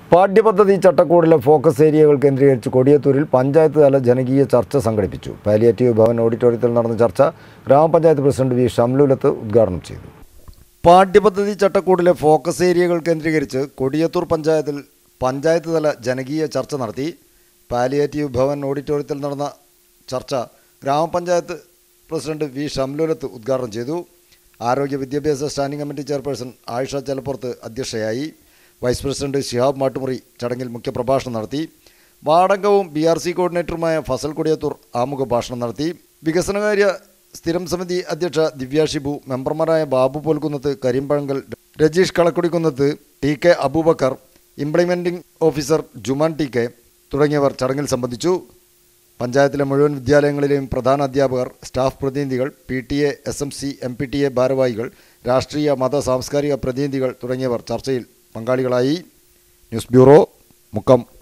പാഠ്യപദ്ധതി ചട്ടക്കൂടിലെ ഫോക്കസ് ഏരിയകൾ കേന്ദ്രീകരിച്ച് കൊടിയത്തൂരിൽ പഞ്ചായത്ത് തല ജനകീയ ചർച്ച സംഘടിപ്പിച്ചു പാലിയേറ്റീവ് ഭവൻ ഓഡിറ്റോറിയത്തിൽ നടന്ന ചർച്ച ഗ്രാമപഞ്ചായത്ത് പ്രസിഡന്റ് വി ഷംലുലത്ത് ഉദ്ഘാടനം ചെയ്തു പാഠ്യപദ്ധതി ചട്ടക്കൂടിലെ ഫോക്കസ് ഏരിയകൾ കേന്ദ്രീകരിച്ച് കൊടിയത്തൂർ പഞ്ചായത്തിൽ പഞ്ചായത്ത് തല ജനകീയ ചർച്ച നടത്തി പാലിയേറ്റീവ് ഭവൻ ഓഡിറ്റോറിയത്തിൽ നടന്ന ചർച്ച ഗ്രാമപഞ്ചായത്ത് പ്രസിഡന്റ് വി ഷംലുലത്ത് ഉദ്ഘാടനം ചെയ്തു ആരോഗ്യ വിദ്യാഭ്യാസ standing committee chairperson Ayisha Chelappurath അധ്യക്ഷയായി വൈസ് പ്രസിഡന്റ് ഷിഹാബ് മാട്ടുമുറി ചടങ്ങിൽ മുഖ്യപ്രഭാഷണം നടത്തി വാടകവും ബി ആർ സി കോർഡിനേറ്ററുമായ ഫസൽ കൊടിയത്തൂർ ആമുഖ ഭാഷണം നടത്തി വികസനകാര്യ സ്ഥിരം സമിതി അധ്യക്ഷ ദിവ്യ ഷിബു മെമ്പർമാരായ Babu Polkunnath Karimpazhankal Rajeesh Kalakkudikkunnath T K Aboobacker implementing officer Juman T K തുടങ്ങിയവർ ചടങ്ങിൽ സംബന്ധിച്ചു പഞ്ചായത്തിലെ മുഴുവൻ വിദ്യാലയങ്ങളിലെയും പ്രധാന അധ്യാപകർ സ്റ്റാഫ് പ്രതിനിധികൾ P T A S M C M P T A ഭാരവാഹികൾ രാഷ്ട്രീയ മത സാംസ്കാരിക പ്രതിനിധികൾ തുടങ്ങിയവർ ചർച്ചയിൽ പങ്കാളികളായി ന്യൂസ് ബ്യൂറോ മുക്കം